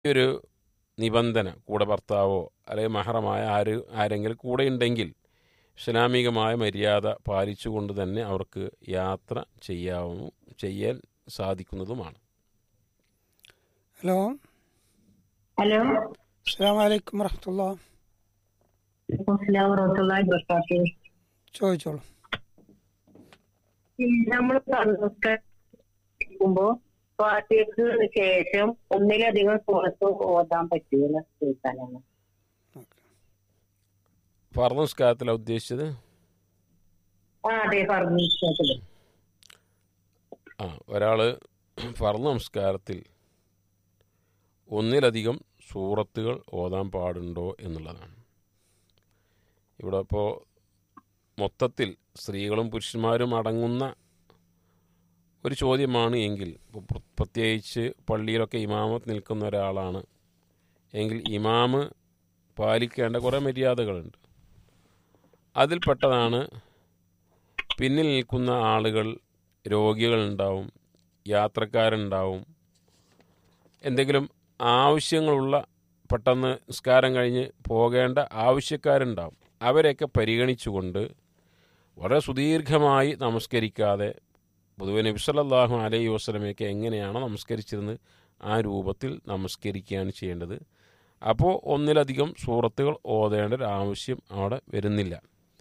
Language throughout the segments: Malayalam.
ഒരു നിബന്ധന കൂടെ ഭർത്താവോ അല്ലെങ്കിൽ മഹറമായ ആര് ആരെങ്കിലും കൂടെ ഉണ്ടെങ്കിൽ ഇസ്ലാമികമായ മര്യാദ പാലിച്ചുകൊണ്ട് തന്നെ അവർക്ക് യാത്ര ചെയ്യാവും ചെയ്യാൻ സാധിക്കുന്നതുമാണ് ഹലോ ഹലോ അസ്സാം വലൈക്കും വറഹമത്തുള്ള അസ്സലാമു വറഹ്മത്തുള്ളാഹി വബറകാതുഹു ചോദിച്ചോളൂ നമ്മൾ നമസ്കരിക്കുമ്പോ ഫാത്തിഹക്ക് ശേഷം ഒന്നിലധികം സൂറത്ത് ഓതാൻ പറ്റുമോ ചോദിക്കാനാണ് ഫർദ് നിസ്കാരത്തിലാണ് ഉദ്ദേശിച്ചത് ആ അതെ പറഞ്ഞു ആ ഒരാൾ ഫർദ് നമസ്കാരത്തിൽ ഒന്നിലധികം സൂറത്തുകൾ ഓതാൻ പാടുണ്ടോ എന്നുള്ളതാണ് ഇവിടെ ഇപ്പോൾ മൊത്തത്തിൽ സ്ത്രീകളും പുരുഷന്മാരും അടങ്ങുന്ന ഒരു ചോദ്യമാണ് എങ്കിൽ ഇപ്പോൾ പ്ര- പ്രത്യേകിച്ച് പള്ളിയിലൊക്കെ ഇമാമത്ത് നിൽക്കുന്ന ഒരാളാണ് എങ്കിൽ ഇമാമ് പാലിക്കേണ്ട കുറേ മര്യാദകളുണ്ട് അതിൽപ്പെട്ടതാണ് പിന്നിൽ നിൽക്കുന്ന ആളുകൾ രോഗികളുണ്ടാവും യാത്രക്കാരുണ്ടാവും എന്തെങ്കിലും ആവശ്യങ്ങളുള്ള പെട്ടെന്ന് നിസ്കാരം കഴിഞ്ഞ് പോകേണ്ട ആവശ്യക്കാരുണ്ടാവും അവരെയൊക്കെ പരിഗണിച്ചുകൊണ്ട് വളരെ സുദീർഘമായി നമസ്കരിക്കാതെ പൊതുവെ നബി സല്ലല്ലാഹു അലൈഹി വസ്ലമയൊക്കെ എങ്ങനെയാണോ നമസ്കരിച്ചിരുന്നത് ആ രൂപത്തിൽ നമസ്കരിക്കുകയാണ് ചെയ്യേണ്ടത് അപ്പോൾ ഒന്നിലധികം സൂറത്തുകൾ ഓതേണ്ട ഒരു ആവശ്യം അവിടെ വരുന്നില്ല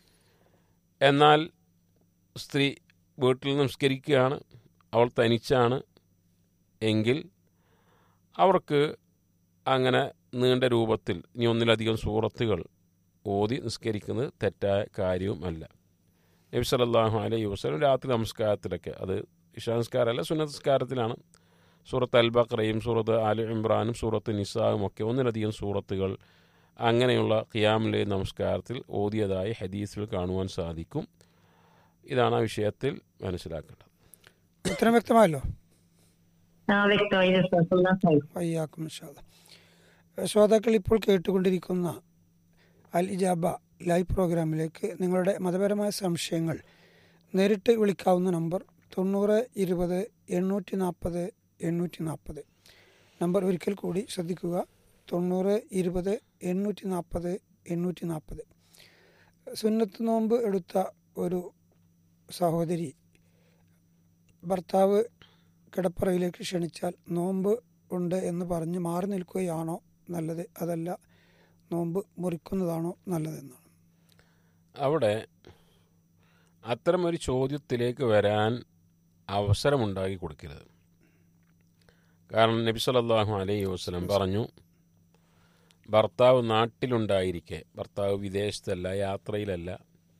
എന്നാൽ സ്ത്രീ വീട്ടിൽ നമസ്കരിക്കുകയാണ് അവൾ തനിച്ചാണ് എങ്കിൽ അവർക്ക് അങ്ങനെ നീണ്ട രൂപത്തിൽ ഇനി ഒന്നിലധികം സൂറത്തുകൾ ഓതി നിസ്കരിക്കുന്നത് തെറ്റായ കാര്യവുമല്ല നബി സല്ലല്ലാഹു അലൈഹി വസല്ലം രാത്രി നമസ്കാരത്തിലൊക്കെ അത് ഇഷാ നിസ്കാരമല്ല സുന്നത്ത് നിസ്കാരത്തിലാണ് സൂറത്ത് അൽ ബക്രയും സൂറത്ത് ആലി ഇമ്രാനും സൂറത്ത് നിസാവും ഒക്കെ ഒന്നിലധികം സൂറത്തുകൾ അങ്ങനെയുള്ള ഖിയാമിലെ നമസ്കാരത്തിൽ ഓതിയതായി ഹദീസിൽ കാണുവാൻ സാധിക്കും ഇതാണ് ആ വിഷയത്തിൽ മനസ്സിലാക്കേണ്ടത് ഉത്തരം വ്യക്തമായല്ലോ ആ വ്യക്തമായി വിശ്വാസം വയ്യാക്കും ശ്രോതാക്കൾ ഇപ്പോൾ കേട്ടുകൊണ്ടിരിക്കുന്ന അൽ ഇജാബ ലൈവ് പ്രോഗ്രാമിലേക്ക് നിങ്ങളുടെ മതപരമായ സംശയങ്ങൾ നേരിട്ട് വിളിക്കാവുന്ന നമ്പർ തൊണ്ണൂറ് ഇരുപത് എണ്ണൂറ്റി നാൽപ്പത് എണ്ണൂറ്റി നാൽപ്പത് നമ്പർ ഒരിക്കൽ കൂടി ശ്രദ്ധിക്കുക തൊണ്ണൂറ് ഇരുപത് എണ്ണൂറ്റി നാൽപ്പത് എണ്ണൂറ്റി നാൽപ്പത് സുന്നത്ത് നോമ്പ് എടുത്ത ഒരു സഹോദരി ഭർത്താവ് കിടപ്പറയിലേക്ക് ക്ഷണിച്ചാൽ നോമ്പ് ഉണ്ട് എന്ന് പറഞ്ഞ് മാറി നിൽക്കുകയാണോ നല്ലത് അതല്ല നോമ്പ് മുറിക്കുന്നതാണോ നല്ലതെന്നാണ് അവിടെ അത്തരമൊരു ചോദ്യത്തിലേക്ക് വരാൻ അവസരമുണ്ടാക്കി കൊടുക്കരുത് കാരണം നബി സല്ലല്ലാഹു അലൈഹി വസല്ലം പറഞ്ഞു ഭർത്താവ് നാട്ടിലുണ്ടായിരിക്കെ ഭർത്താവ് വിദേശത്തല്ല യാത്രയിലല്ല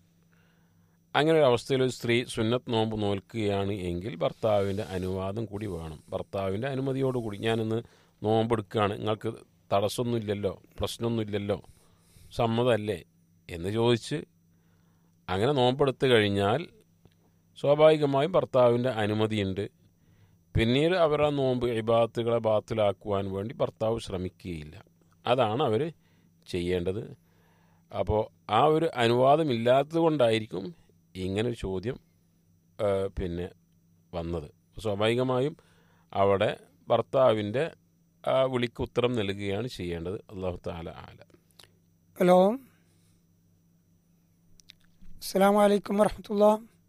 അങ്ങനെ ഒരു അവസ്ഥയിൽ ഒരു സ്ത്രീ സുന്നത്ത് നോമ്പ് നോൽക്കുകയാണ് എങ്കിൽ ഭർത്താവിൻ്റെ അനുവാദം കൂടി വേണം ഭർത്താവിൻ്റെ അനുമതിയോടുകൂടി ഞാനിന്ന് നോമ്പെടുക്കുകയാണ് നിങ്ങൾക്ക് തടസ്സമൊന്നുമില്ലല്ലോ പ്രശ്നമൊന്നുമില്ലല്ലോ സമ്മതമല്ലേ എന്ന് ചോദിച്ച് അങ്ങനെ നോമ്പെടുത്ത് കഴിഞ്ഞാൽ സ്വാഭാവികമായും ഭർത്താവിൻ്റെ അനുമതിയുണ്ട് പിന്നീട് അവർ ആ നോമ്പ് ഇബാത്തുകളെ ബാത്തിലാക്കുവാൻ വേണ്ടി ഭർത്താവ് ശ്രമിക്കുകയില്ല അതാണ് അവർ ചെയ്യേണ്ടത് അപ്പോൾ ആ ഒരു അനുവാദമില്ലാത്തത് കൊണ്ടായിരിക്കും ഇങ്ങനൊരു ചോദ്യം ആ, പിന്നെ വന്നത് സ്വാഭാവികമായും അവിടെ ഭർത്താവിൻ്റെ ആ വിളിക്ക് ഉത്തരം നൽകുകയാണ് ചെയ്യേണ്ടത് അള്ളാഹു താല ആല ഹലോ അസ്സാം വലൈക്കും വറഹമത്തുള്ള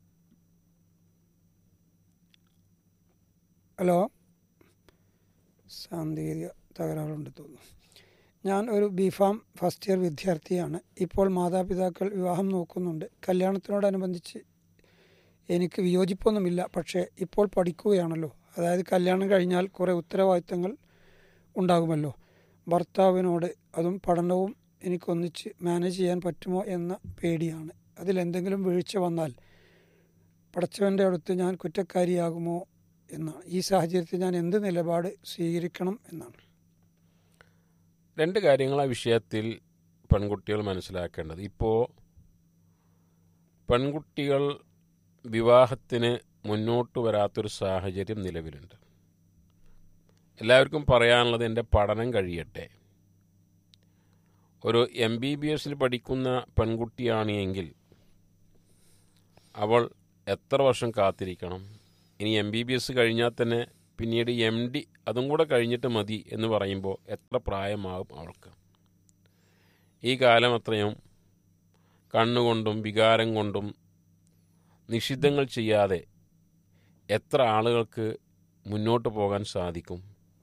ഹലോ സാങ്കേതിക തകരാറുണ്ട് തോന്നുന്നു ഞാൻ ഒരു ബിഫാം ഫസ്റ്റ് ഇയർ വിദ്യാർത്ഥിയാണ് ഇപ്പോൾ മാതാപിതാക്കൾ വിവാഹം നോക്കുന്നുണ്ട് കല്യാണത്തിനോടനുബന്ധിച്ച് എനിക്ക് വിയോജിപ്പൊന്നുമില്ല പക്ഷേ ഇപ്പോൾ പഠിക്കുകയാണല്ലോ അതായത് കല്യാണം കഴിഞ്ഞാൽ കുറേ ഉത്തരവാദിത്തങ്ങൾ ഉണ്ടാകുമല്ലോ ഭർത്താവിനോട് അതും പഠനവും എനിക്കൊന്നിച്ച് മാനേജ് ചെയ്യാൻ പറ്റുമോ എന്ന പേടിയാണ് അതിലെന്തെങ്കിലും വീഴ്ച വന്നാൽ പടച്ചവൻ്റെ അടുത്ത് ഞാൻ കുറ്റക്കാരിയാകുമോ എന്നാണ് ഈ സാഹചര്യത്തിൽ ഞാൻ എന്ത് നിലപാട് സ്വീകരിക്കണം എന്നാണ് രണ്ട് കാര്യങ്ങൾ ആ വിഷയത്തിൽ പെൺകുട്ടികൾ മനസ്സിലാക്കേണ്ടത് ഇപ്പോൾ പെൺകുട്ടികൾ വിവാഹത്തിന് മുന്നോട്ട് വരാത്തൊരു സാഹചര്യം നിലവിലുണ്ട് എല്ലാവർക്കും പറയാനുള്ളത് എൻ്റെ പഠനം കഴിയട്ടെ ഒരു എം ബി ബി എസിൽ പഠിക്കുന്ന പെൺകുട്ടിയാണ് എങ്കിൽ അവൾ എത്ര വർഷം കാത്തിരിക്കണം ഇനി എം ബി ബി എസ് കഴിഞ്ഞാൽ തന്നെ പിന്നീട് എം ഡി അതും കൂടെ കഴിഞ്ഞിട്ട് മതി എന്ന് പറയുമ്പോൾ എത്ര പ്രായമാകും അവൾക്ക് ഈ കാലം അത്രയും കണ്ണുകൊണ്ടും വികാരം കൊണ്ടും നിഷിദ്ധങ്ങൾ ചെയ്യാതെ എത്ര ആളുകൾക്ക് മുന്നോട്ട് പോകാൻ സാധിക്കും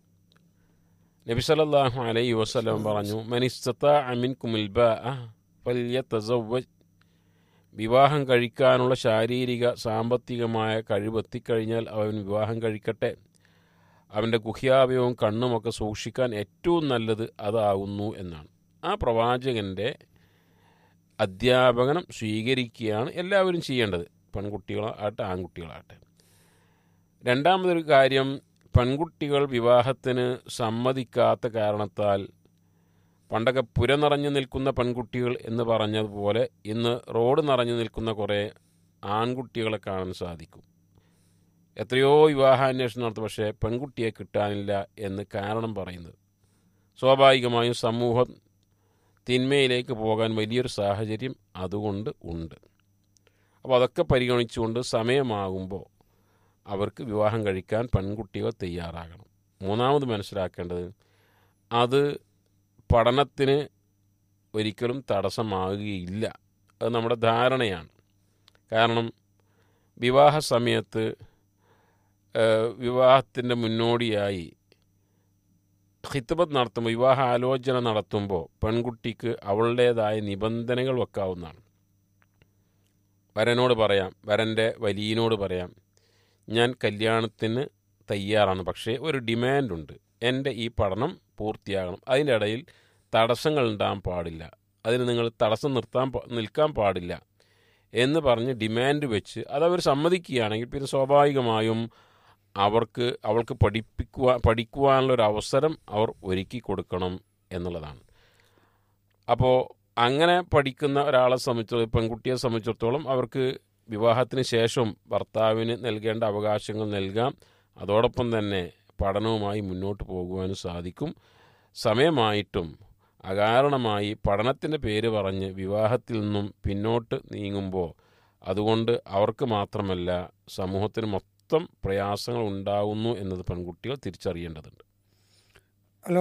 നബി സല്ലല്ലാഹു അലൈഹി വസല്ലം പറഞ്ഞു മനിസ്തത്ത അമിൻ കുമിൽബ ഫല്യ തസവ്വജ് വിവാഹം കഴിക്കാനുള്ള ശാരീരിക സാമ്പത്തികമായ കഴിവെത്തിക്കഴിഞ്ഞാൽ അവൻ വിവാഹം കഴിക്കട്ടെ അവൻ്റെ ഗുഹ്യാവയവും കണ്ണുമൊക്കെ സൂക്ഷിക്കാൻ ഏറ്റവും നല്ലത് അതാകുന്നു എന്നാണ് ആ പ്രവാചകൻ്റെ അധ്യാപനം സ്വീകരിക്കുകയാണ് എല്ലാവരും ചെയ്യേണ്ടത് പെൺകുട്ടികളാകട്ടെ ആൺകുട്ടികളാകട്ടെ രണ്ടാമതൊരു കാര്യം പെൺകുട്ടികൾ വിവാഹത്തിന് സമ്മതിക്കാത്ത കാരണത്താൽ പണ്ടൊക്കെ പുര നിറഞ്ഞു നിൽക്കുന്ന പെൺകുട്ടികൾ എന്ന് പറഞ്ഞതുപോലെ ഇന്ന് റോഡ് നിറഞ്ഞു നിൽക്കുന്ന കുറേ ആൺകുട്ടികളെ കാണാൻ സാധിക്കും എത്രയോ വിവാഹാന്വേഷണം നടത്തും പക്ഷേ പെൺകുട്ടിയെ കിട്ടാനില്ല എന്ന് കാരണം പറയുന്നത് സ്വാഭാവികമായും സമൂഹം തിന്മയിലേക്ക് പോകാൻ വലിയൊരു സാഹചര്യം അതുകൊണ്ട് ഉണ്ട് അപ്പോൾ അതൊക്കെ പരിഗണിച്ചുകൊണ്ട് സമയമാകുമ്പോൾ അവർക്ക് വിവാഹം കഴിക്കാൻ പെൺകുട്ടികൾ തയ്യാറാകണം മൂന്നാമത് മനസ്സിലാക്കേണ്ടത് അത് പഠനത്തിന് ഒരിക്കലും തടസ്സമാകുകയില്ല അത് നമ്മുടെ ധാരണയാണ് കാരണം വിവാഹ സമയത്ത് വിവാഹത്തിൻ്റെ മുന്നോടിയായി ഹിത്തബത്ത് നടത്തുമ്പോൾ വിവാഹ ആലോചന നടത്തുമ്പോൾ പെൺകുട്ടിക്ക് അവളുടേതായ നിബന്ധനകൾ വെക്കാവുന്നതാണ് വരനോട് പറയാം വരൻ്റെ വലിയനോട് പറയാം ഞാൻ കല്യാണത്തിന് തയ്യാറാണ് പക്ഷേ ഒരു ഡിമാൻഡുണ്ട് എൻ്റെ ഈ പഠനം പൂർത്തിയാകണം അതിൻ്റെ ഇടയിൽ തടസ്സങ്ങൾ ഉണ്ടാകാൻ പാടില്ല അതിന് നിങ്ങൾ തടസ്സം നിർത്താൻ നിൽക്കാൻ പാടില്ല എന്ന് പറഞ്ഞ് ഡിമാൻഡ് വെച്ച് അതവർ സമ്മതിക്കുകയാണെങ്കിൽ പിന്നെ സ്വാഭാവികമായും അവർക്ക് അവൾക്ക് പഠിപ്പിക്കുവാൻ പഠിക്കുവാനുള്ളൊരു അവസരം അവർ ഒരുക്കി കൊടുക്കണം എന്നുള്ളതാണ് അപ്പോൾ അങ്ങനെ പഠിക്കുന്ന ഒരാളെ സംബന്ധിച്ചിടത്തോളം പെൺകുട്ടിയെ സംബന്ധിച്ചിടത്തോളം അവർക്ക് വിവാഹത്തിന് ശേഷം ഭർത്താവിന് നൽകേണ്ട അവകാശങ്ങൾ നൽകാം അതോടൊപ്പം തന്നെ പഠനവുമായി മുന്നോട്ട് പോകുവാനും സാധിക്കും സമയമായിട്ടും അകാരണമായി പഠനത്തിൻ്റെ പേര് പറഞ്ഞ് വിവാഹത്തിൽ നിന്നും പിന്നോട്ട് നീങ്ങുമ്പോൾ അതുകൊണ്ട് അവർക്ക് മാത്രമല്ല സമൂഹത്തിന് മൊത്തം പ്രയാസങ്ങൾ ഉണ്ടാകുന്നു എന്നത് പെൺകുട്ടികൾ തിരിച്ചറിയേണ്ടതുണ്ട് ഹലോ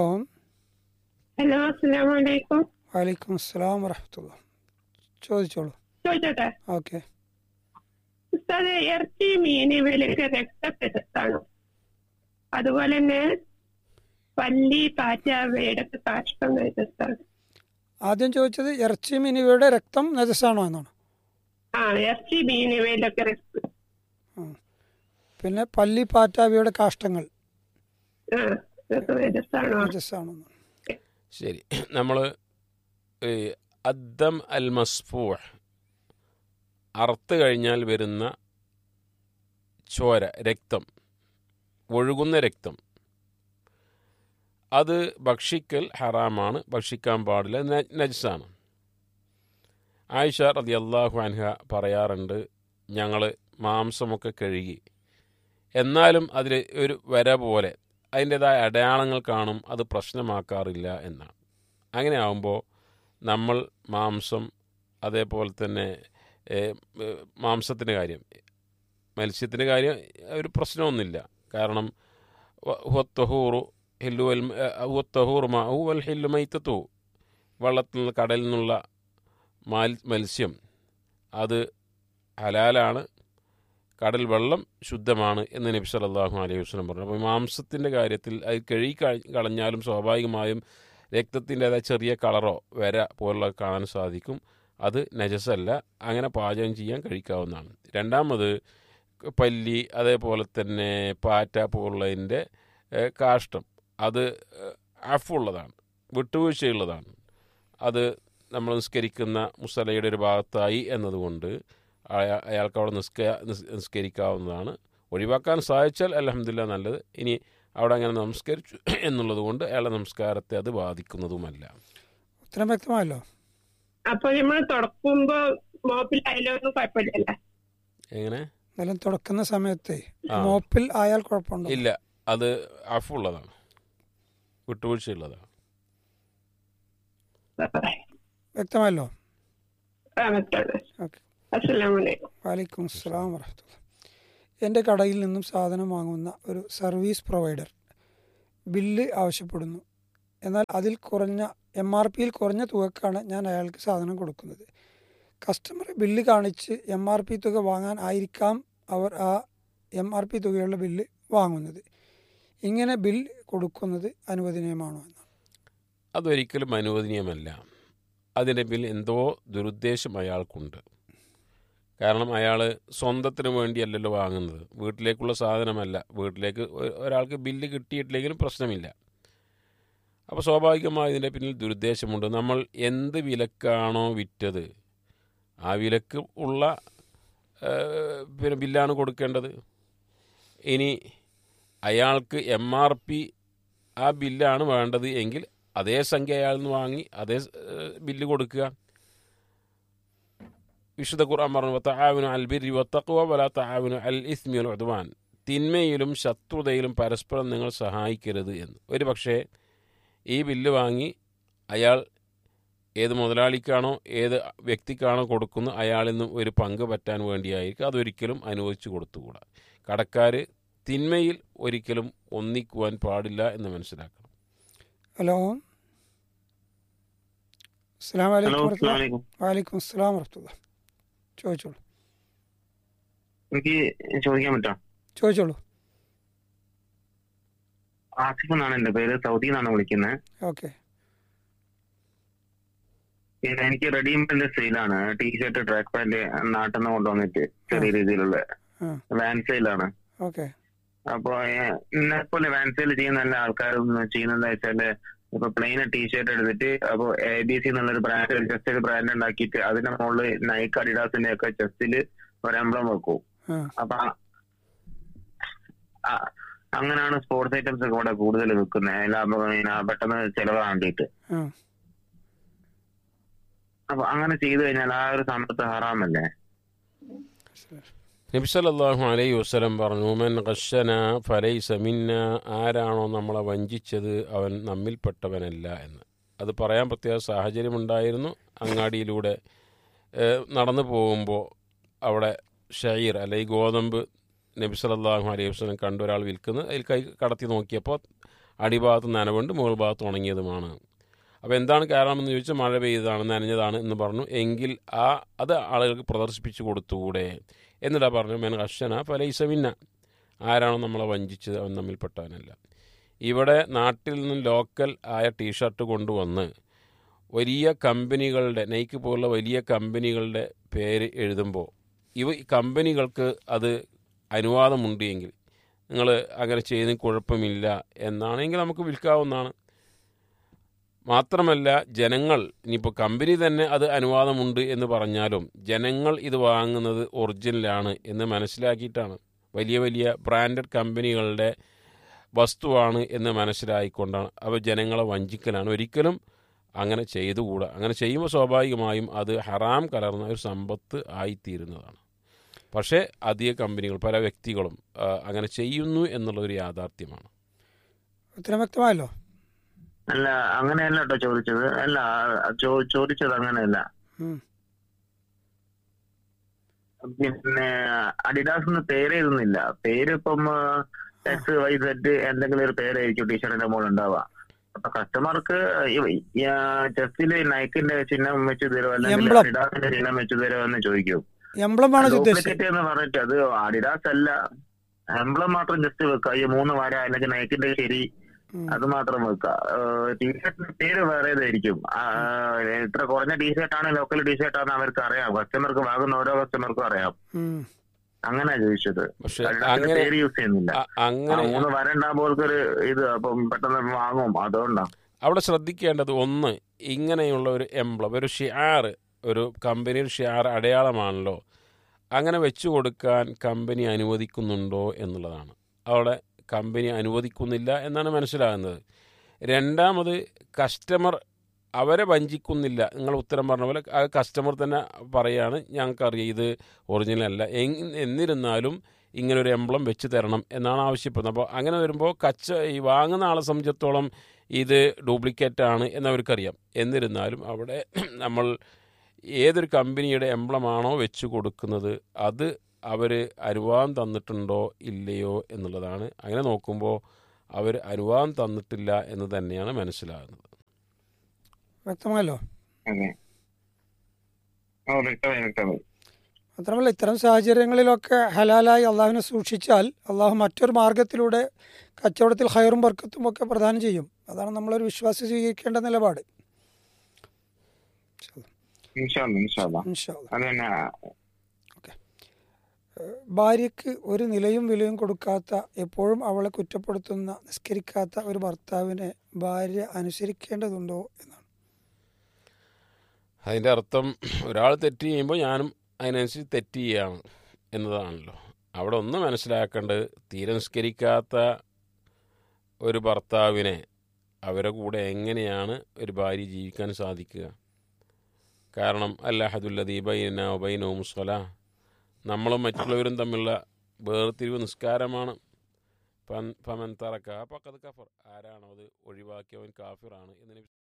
ഹലോ അസ്സലാമു അലൈക്കും വലൈക്കും അസ്സലാം വറഹമത്തുള്ള ചോദിച്ചോളൂ ചോദിച്ചോട്ടെ ഓക്കെ ഉസ്താദ് ഇറച്ചി മീൻ ഇവയിലൊക്കെ രക്തപ്പെടുത്താണ് അതുപോലെ തന്നെ പല്ലി പാറ്റ ഇവയുടെയൊക്കെ കാഷ്ടം ഉസ്താദ് ആദ്യം ചോദിച്ചത് ഇറച്ചി മിനിവയുടെ രക്തം നജസാണോ എന്നാണ് ആ ഇറച്ചി മീൻ ഇവയിലൊക്കെ രക്തം പിന്നെ പല്ലി പാറ്റ അവയുടെ കാഷ്ടങ്ങൾ ആ ഇതൊക്കെ രജസാണോ നജസാണോ എന്നാണ് ശരി നമ്മൾ അദ്ദം അൽ മസ്ഫൂഹ് അറുത്ത് കഴിഞ്ഞാൽ വരുന്ന ചോര രക്തം ഒഴുകുന്ന രക്തം അത് ഭക്ഷിക്കൽ ഹറാമാണ് ഭക്ഷിക്കാൻ പാടില്ല ന- നജ്സാണ് ആയിഷ റതി അള്ളാഹു അൻഹ പറയാറുണ്ട് ഞങ്ങൾ മാംസമൊക്കെ കഴുകി എന്നാലും അതിൽ ഒരു വര പോലെ അതിൻ്റെതായ അടയാളങ്ങൾ കാണും അത് പ്രശ്നമാക്കാറില്ല എന്നാണ് അങ്ങനെ ആകുമ്പോൾ നമ്മൾ മാംസം അതേപോലെ തന്നെ മാംസത്തിൻ്റെ കാര്യം മത്സ്യത്തിൻ്റെ കാര്യം ഒരു പ്രശ്നമൊന്നുമില്ല കാരണം ഹുവത്തഹൂറു ഹില്ലു വൽ ഹുവത്തഹൂർ മാഹു വൽ ഹില്ലു മൈത്തത്തു വള്ളത്തിൽ നിന്ന് കടലിൽ നിന്നുള്ള മാൽ മത്സ്യം അത് ഹലാലാണ് കടൽ വെള്ളം ശുദ്ധമാണ് എന്ന് നബി സല്ലല്ലാഹു അലൈഹി വസല്ലം പറഞ്ഞു അപ്പോൾ മാംസത്തിൻ്റെ കാര്യത്തിൽ അത് കഴുകി കഴി- കളഞ്ഞാലും സ്വാഭാവികമായും രക്തത്തിൻ്റെതായ ചെറിയ കളറോ വര പോലുള്ള കാണാൻ സാധിക്കും അത് നജസല്ല അങ്ങനെ പാചകം ചെയ്യാൻ കഴിക്കാവുന്നതാണ് രണ്ടാമത് പല്ലി അതേപോലെ തന്നെ പാറ്റ പോലുള്ളതിൻ്റെ ഏഹ്, കാഷ്ടം അത് അഫുള്ളതാണ് വിട്ടുവീഴ്ചയുള്ളതാണ് അത് നമ്മൾ നിസ്കരിക്കുന്ന മുസലയുടെ ഒരു ഭാഗത്തായി എന്നതുകൊണ്ട് അയാ- അയാൾക്ക് അവിടെ നിസ്ക നിസ് നിസ്കരിക്കാവുന്നതാണ് ഒഴിവാക്കാൻ സാധിച്ചാൽ അലഹമില്ല നല്ലത് ഇനി അവിടെ അങ്ങനെ നമസ്കരിച്ചു എന്നുള്ളത് കൊണ്ട് അയാളുടെ നമസ്കാരത്തെ അത് ബാധിക്കുന്നതുമല്ല ഉത്തരം വ്യക്തമായല്ലോ അപ്പൊ നമ്മൾ തുടക്കുമ്പോ മോപ്പിലായാലും ഒന്നും കുഴപ്പമില്ലല്ലേ എങ്ങനെ നിലം തുടക്കുന്ന സമയത്ത് ആ. മോപ്പിൽ ആയാൽ കുഴപ്പമുണ്ടോ ഇല്ല അത് അഫുള്ളതാണ് വിട്ടുവീഴ്ചയുള്ളതാണ് വ്യക്തമായല്ലോ ആ വ്യക്തമാണ് ഓക്കെ അസ്സലാമു അലൈക്കും വാലിക്കും അസ്സലാം വറഹമത്തുള്ള എൻ്റെ കടയിൽ നിന്നും സാധനം വാങ്ങുന്ന ഒരു സർവീസ് പ്രൊവൈഡർ ബില്ല് ആവശ്യപ്പെടുന്നു എന്നാൽ അതിൽ കുറഞ്ഞ എം ആർ പിയിൽ കുറഞ്ഞ തുകക്കാണ് ഞാൻ അയാൾക്ക് സാധനം കൊടുക്കുന്നത് കസ്റ്റമർ ബില്ല് കാണിച്ച് എം ആർ പി തുക വാങ്ങാൻ ആയിരിക്കാം അവർ ആ എം ആർ പി തുകയുള്ള ബില്ല് വാങ്ങുന്നത് ഇങ്ങനെ ബിൽ കൊടുക്കുന്നത് അനുവദനീയമാണോ എന്നാണ് അതൊരിക്കലും അനുവദനീയമല്ല അതിൻ്റെ പിന്നിൽ എന്തോ ദുരുദ്ദേശം അയാൾക്കുണ്ട് കാരണം അയാൾ സ്വന്തത്തിന് വേണ്ടിയല്ലല്ലോ വാങ്ങുന്നത് വീട്ടിലേക്കുള്ള സാധനമല്ല വീട്ടിലേക്ക് ഒ- ഒരാൾക്ക് ബില്ല് കിട്ടിയിട്ടില്ലെങ്കിലും പ്രശ്നമില്ല അപ്പോൾ സ്വാഭാവികമായി ഇതിൻ്റെ പിന്നിൽ ദുരുദ്ദേശമുണ്ട് നമ്മൾ എന്ത് വിലക്കാണോ വിറ്റത് ആ വിലക്ക് ഉള്ള ആ, പിന്നെ ബില്ലാണ് കൊടുക്കേണ്ടത് ഇനി അയാൾക്ക് എം ആർ പി ആ ബില്ലാണ് വേണ്ടത് എങ്കിൽ അതേ സംഖ്യ അയാളിൽ നിന്ന് വാങ്ങി അതേ ഏഹ്, ബില്ല് കൊടുക്കുക വിശുദ്ധ ഖുർആൻ പറഞ്ഞു തആവുനു അൽ ബിർരി വത്തഖ്വ വലാ തആവുനു അൽ ഇസ്മി വൽ ഉദ്വാൻ തിന്മയിലും ശത്രുതയിലും പരസ്പരം നിങ്ങൾ സഹായിക്കരുത് എന്ന് ഒരു പക്ഷേ ഈ ബില്ല് വാങ്ങി അയാൾ ഏത് മുതലാളിക്കാണോ ഏത് വ്യക്തിക്കാണോ കൊടുക്കുന്നു അയാളിൽ നിന്നും ഒരു പങ്ക് പറ്റാൻ വേണ്ടിയായിരിക്കും അതൊരിക്കലും അനുവദിച്ചു കൊടുത്തുകൂടാ കടക്കാർ തിന്മയിൽ ഒരിക്കലും ഒന്നിക്കുവാൻ പാടില്ല എന്ന് മനസ്സിലാക്കണം ഹലോ അസ്സാം ഹലോ വലൈക്കും അസ്സാം വലൈക്കും വാലൈക്കും അസ്സലാം വർഹമത്തുള്ള ചോദിച്ചോളൂ എനിക്ക് ചോദിക്കാൻ പറ്റാ ചോദിച്ചോളൂ ആസിഫ് എന്നാണ് എന്റെ പേര് സൗദി എന്നാണ് വിളിക്കുന്നത് ഓക്കെ പിന്നെ എനിക്ക് റെഡിമെയ്ഡ് സെയിലാണ് ടീഷർട്ട് ട്രാക്ക് പാന്റ് നാട്ടിൽ നിന്ന് കൊണ്ടുവന്നിട്ട് ചെറിയ രീതിയിലുള്ള ആ. വാൻ സെയിലാണ് ഓക്കെ അപ്പൊ എന്നെ പോലെ വാൻ സെയിൽ ചെയ്യുന്ന എല്ലാ ആൾക്കാരും ചെയ്യുന്നത് വെച്ചാല് ഇപ്പൊ പ്ലെയിൻ ടീഷർട്ട് എടുത്തിട്ട് അപ്പൊ എ ബി സി എന്നുള്ളൊരു ബ്രാൻഡ് ജസ്റ്റ് ഒരു ബ്രാൻഡ് ഉണ്ടാക്കിയിട്ട് അതിന്റെ മുകളിൽ നൈക്ക് അഡിഡാസിന്റെ ഒക്കെ ചെസ്റ്റില് ഒരു എംബ്ലം വെക്കും ആ അപ്പൊ ആ- ആ- അങ്ങനെയാണ് സ്പോർട്സ് ഐറ്റംസ് ഒക്കെ ഇവിടെ കൂടുതൽ വിൽക്കുന്നത് ലാഭം ഇങ്ങനെ പെട്ടെന്ന് ചെലവാൻ വേണ്ടിയിട്ട് ആ അപ്പൊ അങ്ങനെ ചെയ്തു കഴിഞ്ഞാൽ ആ ഒരു സമ്പത്ത് ഹറാമല്ലേ നബി സല്ലല്ലാഹു അലൈഹി വസല്ലം പറഞ്ഞു മൻ ഖശന ഫലൈസ മിന്ന ആരാണോ നമ്മളെ വഞ്ചിച്ചത് അവൻ നമ്മിൽപ്പെട്ടവനല്ല എന്ന് അത് പറയാൻ പ്രത്യേക സാഹചര്യമുണ്ടായിരുന്നു അങ്ങാടിയിലൂടെ ഏഹ്, നടന്നു പോകുമ്പോൾ അവിടെ ഷയീർ അല്ലെങ്കിൽ ഗോതമ്പ് നബി സല്ലല്ലാഹു അലൈഹി വസല്ലം കണ്ട ഒരാൾ വിൽക്കുന്നത് അതിൽ കൈ കടത്തി നോക്കിയപ്പോൾ അടിഭാഗത്ത് നനവുണ്ട് മുകൾ ഭാഗത്ത് ഉണങ്ങിയതുമാണ് അപ്പോൾ എന്താണ് കാരണമെന്ന് ചോദിച്ചാൽ മഴ പെയ്തതാണ് നനഞ്ഞതാണ് എന്ന് പറഞ്ഞു എങ്കിൽ ആ അത് ആളുകൾക്ക് പ്രദർശിപ്പിച്ചു കൊടുത്തുകൂടെ എന്നിട്ടാ പറഞ്ഞു മെൻ ഹർഷന ഫലൈസമിന്ന ആരാണോ നമ്മളെ വഞ്ചിച്ചത് അവൻ നമ്മിൽപ്പെട്ടവനല്ല ഇവിടെ നാട്ടിൽ നിന്നും ലോക്കൽ ആയ ടീഷർട്ട് കൊണ്ടുവന്ന് വലിയ കമ്പനികളുടെ നൈക്ക് പോലുള്ള വലിയ കമ്പനികളുടെ പേര് എഴുതുമ്പോൾ ഇവ ഈ കമ്പനികൾക്ക് അത് അനുവാദമുണ്ട് എങ്കിൽ നിങ്ങൾ അങ്ങനെ ചെയ്യുന്നതിന് കുഴപ്പമില്ല എന്നാണെങ്കിൽ നമുക്ക് വിൽക്കാവുന്നതാണ് മാത്രമല്ല ജനങ്ങൾ ഇനിയിപ്പോൾ കമ്പനി തന്നെ അത് അനുവാദമുണ്ട് എന്ന് പറഞ്ഞാലും ജനങ്ങൾ ഇത് വാങ്ങുന്നത് ഒറിജിനലാണ് എന്ന് മനസ്സിലാക്കിയിട്ടാണ് വലിയ വലിയ ബ്രാൻഡഡ് കമ്പനികളുടെ വസ്തുവാണ് എന്ന് മനസ്സിലായിക്കൊണ്ടാണ് അവ ജനങ്ങളെ വഞ്ചിക്കലാണ് ഒരിക്കലും അങ്ങനെ ചെയ്തുകൂടാ അങ്ങനെ ചെയ്യുമ്പോൾ സ്വാഭാവികമായും അത് ഹറാം കലർന്ന ഒരു സമ്പത്ത് ആയിത്തീരുന്നതാണ് പക്ഷേ അധിക കമ്പനികൾ പല വ്യക്തികളും ആ, അങ്ങനെ ചെയ്യുന്നു എന്നുള്ളൊരു യാഥാർത്ഥ്യമാണ് ഉത്തരം വ്യക്തമായല്ലോ അല്ല അങ്ങനെയല്ല കേട്ടോ ചോദിച്ചത് അല്ല ചോ- ചോദിച്ചത് അങ്ങനെയല്ല ഉം. പിന്നെ അഡിഡാസ് എന്ന് പേര് എഴുതുന്നില്ല പേര് ഇപ്പം എക്സ് വൈ സെഡ് എന്തെങ്കിലും ഒരു പേരായിരിക്കും ടീഷർട്ടിന്റെ മുകളിൽ ഉണ്ടാവുക അപ്പൊ കസ്റ്റമർക്ക് ചെസ്റ്റില് നൈക്കിന്റെ ചിഹ്നം വെച്ച് തരുമോ അല്ലെങ്കിൽ Emblem. അഡിഡാസിന്റെ ചിഹ്നം വെച്ച് തരുമോ എന്ന് ചോദിക്കും എംബ്ലം ആണ് ഉദ്ദേശിച്ചത് ഡ്യൂപ്ലിക്കേറ്റ് എന്ന് പറഞ്ഞിട്ട് അത് അഡിഡാസ് അല്ല എംബ്ലം മാത്രം ജസ്റ്റ് വെക്കുക ഈ മൂന്ന് വര അല്ലെങ്കിൽ നൈക്കിന്റെ ശരി ഉം. അത് മാത്രം വെക്കുക ടീഷർട്ടിന്റെ പേര് വേറേതായിരിക്കും ആ, ഇത്ര കുറഞ്ഞ ടീഷർട്ട് ആണ് ലോക്കൽ ടീഷർട്ട് ആണ് അവർക്ക് അറിയാം കസ്റ്റമർക്ക് വാങ്ങുന്ന ഓരോ കസ്റ്റമർക്കും അറിയാം ഉം. അങ്ങനെ ചോദിച്ചത് പക്ഷെ അഡിഡാസിന്റെ അങ്ങനെ പേര് യൂസ് ചെയ്യുന്നില്ല അ- ആ അങ്ങനെ മൂന്ന് വര ഉണ്ടാകുമ്പോൾ ഒരു ഇത് അപ്പം പെട്ടെന്ന് വാങ്ങും അതുകൊണ്ടാ അവിടെ ശ്രദ്ധിക്കേണ്ടത് ഒന്ന് ഇങ്ങനെയുള്ള ഒരു എംബ്ലം ഒരു ഷിയാർ ഒരു കമ്പനിയുടെ ഷിയാർ അടയാളമാണല്ലോ അങ്ങനെ വെച്ചു കൊടുക്കാൻ കമ്പനി അനുവദിക്കുന്നുണ്ടോ എന്നുള്ളതാണ് അവിടെ കമ്പനി അനുവദിക്കുന്നില്ല എന്നാണ് മനസ്സിലാകുന്നത് രണ്ടാമത് കസ്റ്റമർ അവരെ വഞ്ചിക്കുന്നില്ല നിങ്ങൾ ഉത്തരം പറഞ്ഞ പോലെ ആ കസ്റ്റമർ തന്നെ പറയാണ് ഞങ്ങൾക്കറിയാം ഇത് ഒറിജിനൽ അല്ല എങ്- എന്നിരുന്നാലും ഇങ്ങനൊരു എംബ്ലം വെച്ച് തരണം എന്നാണ് ആവശ്യപ്പെടുന്നത് അപ്പോൾ അങ്ങനെ വരുമ്പോൾ കച്ച ഈ വാങ്ങുന്ന ആളെ സംബന്ധിച്ചിടത്തോളം ഇത് ഡ്യൂപ്ലിക്കേറ്റ് ആണ് എന്നവർക്കറിയാം എന്നിരുന്നാലും അവിടെ നമ്മൾ ഏതൊരു കമ്പനിയുടെ എംബ്ലമാണോ വെച്ച് കൊടുക്കുന്നത് അത് അവർ അനുവാദം തന്നിട്ടുണ്ടോ ഇല്ലയോ എന്നുള്ളതാണ് അങ്ങനെ നോക്കുമ്പോൾ അവർ അനുവാദം തന്നിട്ടില്ല എന്ന് തന്നെയാണ് മനസ്സിലാകുന്നത് വ്യക്തമായല്ലോ അതെ ഓ വ്യക്തമായി വ്യക്തമായി മാത്രമല്ല ഇത്തരം സാഹചര്യങ്ങളിലൊക്കെ ഹലാലായി അള്ളാഹുവിനെ സൂക്ഷിച്ചാൽ അള്ളാഹു മറ്റൊരു മാർഗത്തിലൂടെ കച്ചവടത്തിൽ ഹയറും ബർക്കത്തും ഒക്കെ പ്രദാനം ചെയ്യും അതാണ് നമ്മളൊരു വിശ്വാസി സ്വീകരിക്കേണ്ട നിലപാട് ഇൻഷാല്ല ഇൻഷാല്ല ഇൻഷാ അല്ലാ. അത് തന്നെ ഭാര്യയ്ക്ക് ഒരു നിലയും വിലയും കൊടുക്കാത്ത എപ്പോഴും അവളെ കുറ്റപ്പെടുത്തുന്ന നിസ്കരിക്കാത്ത ഒരു ഭർത്താവിനെ ഭാര്യ അനുസരിക്കേണ്ടതുണ്ടോ എന്നാണ് അതിൻ്റെ അർത്ഥം ഒരാൾ തെറ്റ് ചെയ്യുമ്പോൾ ഞാനും അതിനനുസരിച്ച് തെറ്റ് ചെയ്യാണ് എന്നതാണല്ലോ അവിടെ ഒന്ന് മനസ്സിലാക്കേണ്ടത് തീരെ നിസ്കരിക്കാത്ത ഒരു ഭർത്താവിനെ അവരെ കൂടെ എങ്ങനെയാണ് ഒരു ഭാര്യ ജീവിക്കാൻ സാധിക്കുക കാരണം അല്ലാഹദുല്ലദീബൈന ഒബൈനവും സ്വല നമ്മളും മറ്റുള്ളവരും തമ്മിലുള്ള വേർതിരിവ് നിസ്കാരമാണ് പൻ പമൻ തറക്ക പക്കത് കഫർ ആരാണോ അത് ഒഴിവാക്കിയവൻ കാഫിറാണ് എന്ന് നബി